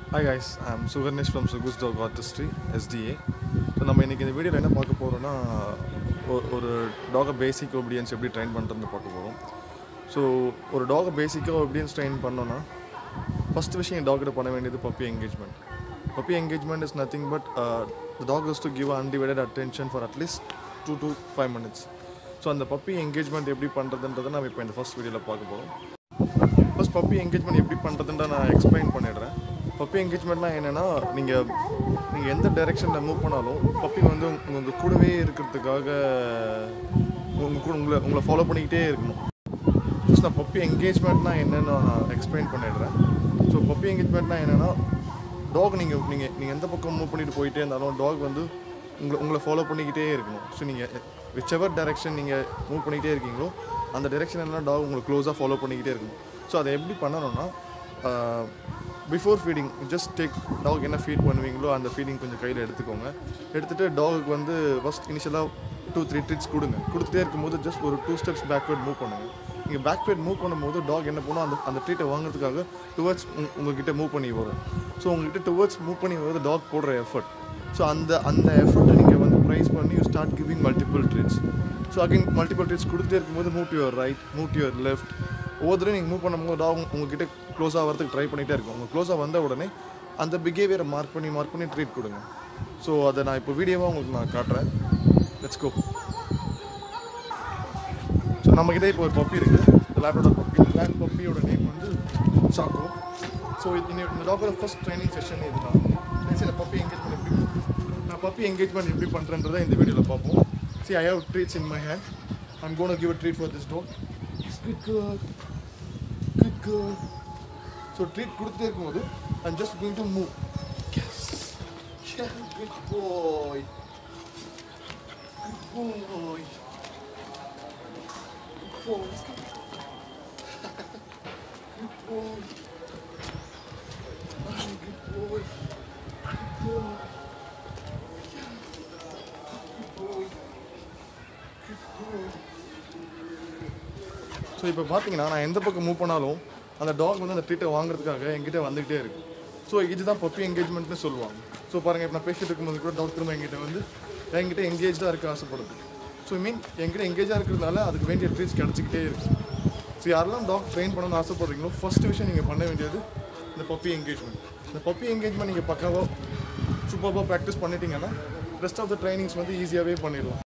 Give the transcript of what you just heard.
Hi guys I'm Sugarnesh from Sugus dog artistry STA so நம்ம இன்றைக்கி இந்த வீடியோவில் என்ன பார்க்க போகிறோன்னா ஒரு டாகை பேசிக் ஒபீடியன்ஸ் எப்படி ட்ரெயின் பண்ணுறதுன்னு பார்க்க போகிறோம் ஸோ ஒரு டாகை பேசிக்காக ஒபீடியன்ஸ் ட்ரெயின் பண்ணோன்னா ஃபஸ்ட் விஷயம் டாக்கிட்ட பண்ண வேண்டியது puppy engagement puppy engagement is nothing but the dog is to give undivided attention for at least two to five minutes so அந்த பப்பி என்கேஜ்மெண்ட் எப்படி பண்ணுறதுன்றதை நம்ம இப்போ இந்த ஃபஸ்ட் வீடியோவில் பார்க்க போகிறோம் ஃபர்ஸ்ட் பப்பி என்கேஜ்மெண்ட் எப்படி பண்ணுறதுன்ற நான் எக்ஸ்பிளைன் பண்ணிடுறேன் பப்பி என்கேஜ்மெண்ட்னா என்னென்னா நீங்கள் நீங்கள் எந்த டைரெக்ஷனில் மூவ் பண்ணாலும் பப்பி வந்து உங்க- உங்க கூடவே இருக்கிறதுக்காக உங்க கூட உங்களை உங்களை ஃபாலோ பண்ணிக்கிட்டே இருக்கணும் ஃபர்ஸ்ட் நான் பப்பி என்கேஜ்மெண்ட்னா என்னன்னு நான் எக்ஸ்பிளைன் பண்ணிடுறேன் ஸோ பப்பி என்கேஜ்மெண்ட்னா என்னென்னா டாக் நீங்கள் நீங்கள் நீங்கள் எந்த பக்கம் மூவ் பண்ணிட்டு போயிட்டே இருந்தாலும் டாக் வந்து உங்களை உங்களை ஃபாலோ பண்ணிக்கிட்டே இருக்கணும் ஸோ நீங்கள் விச் எவர் டைரெக்ஷன் நீங்கள் மூவ் பண்ணிக்கிட்டே இருக்கீங்களோ அந்த டைரெக்ஷன் எல்லாம் டாக் உங்களை க்ளோஸாக ஃபாலோ பண்ணிக்கிட்டே இருக்கணும் ஸோ அதை எப்படி பண்ணணும்னா before feeding just take dog என்ன ஃபீட் பண்ணுவீங்களோ அந்த ஃபீடிங் கொஞ்சம் கையில் எடுத்துக்கோங்க எடுத்துகிட்டு டாகுக்கு வந்து ஃபஸ்ட் இனிஷியலாக டூ த்ரீ ட்ரிட்ஸ் கொடுங்க கொடுத்துட்டே இருக்கும்போது ஜஸ்ட் ஒரு டூ ஸ்டெப்ஸ் பேக்வேர்ட் மூவ் பண்ணுங்கள் நீங்கள் பேக்வேர்ட் மூவ் பண்ணும்போது டாக் என்ன பண்ணும் அந்த அந்த ட்ரீட்டை வாங்குறதுக்காக டுவர்ட்ஸ் உங்ககிட்ட மூவ் பண்ணி வரும் ஸோ உங்ககிட்ட டுவர்ட்ஸ் மூவ் பண்ணி வருவது டாக் போடுற எஃபர்ட் ஸோ அந்த அந்த எஃபர்ட்டை நீங்கள் வந்து ப்ரைஸ் பண்ணி you start giving multiple treats so again multiple treats கொடுத்துட்டே இருக்கும்போது move to your right move to your left ஒவ்வொரு தடவை நீங்கள் மூவ் பண்ணும்போது டாக் உங்ககிட்ட க்ளோஸாக வரதுக்கு ட்ரை பண்ணிகிட்டே இருக்கும் உங்கள் க்ளோஸாக வந்த உடனே அந்த பிஹேவியரை மார்க் பண்ணி மார்க் பண்ணி ட்ரீட் கொடுங்க ஸோ அதை நான் இப்போ வீடியோவாக உங்களுக்கு நான் காட்டுறேன் லெட்ஸ் கோ ஸோ நம்மக்கிட்ட இப்போ ஒரு பப்பி இருக்குது இந்த லேப்டோட பப்பி இந்த லேப் பப்பியோட நேம் வந்து சாக்கோ ஸோ இந்த இந்த டாக்கோட ஃபர்ஸ்ட் ட்ரைனிங் செஷன் இதுதான் சில பப்பி என்கேஜ்மெண்ட் எப்படி நான் பப்பி என்கேஜ்மெண்ட் எப்படி பண்ணுறேன்றதை இந்த வீடியோவில் பார்ப்போம் see I have treats in my hand I'm gonna give a treat for this dog good good good good so treat கொடுத்துட்டே இருக்கும்போது I'm just going to move good boy good boy boy. Good boy. Ah, good boy. Good boy. Good boy. Good boy. So இப்போ பார்த்தீங்கன்னா நான் எந்த பக்கம் move பண்ணாலும் அந்த talk வந்து அந்த ட்ரீட்டை வாங்குறதுக்காக என்கிட்ட வந்துக்கிட்டே இருக்கு ஸோ இதுதான் பப்பி என்கேஜ்மெண்ட்னு சொல்லுவாங்க ஸோ பாருங்கள் இப்போ நான் பேசிட்டு இருக்கும்போது கூட டாக் திரும்ப என்கிட்ட வந்து என்கிட்ட என்கேஜாக இருக்க ஆசைப்படுது ஸோ மீன் என்கிட்ட என்கேஜாக இருக்கிறதுனால அதுக்கு வேண்டிய ட்ரீட்ஸ் கிடச்சிக்கிட்டே இருக்கு ஸோ யாரெல்லாம் டாக் ட்ரெயின் பண்ணணும்னு ஆசைப்படுறீங்களோ ஃபர்ஸ்ட் விஷயம் நீங்கள் பண்ண வேண்டியது இந்த பப்பி என்கேஜ்மெண்ட் இந்த பப்பி என்கேஜ்மெண்ட் நீங்கள் பக்காவாக சூப்பராக ப்ராக்டிஸ் பண்ணிட்டீங்கன்னா ரெஸ்ட் ஆஃப் த ட்ரைனிங்ஸ் வந்து ஈஸியாகவே பண்ணிடலாம்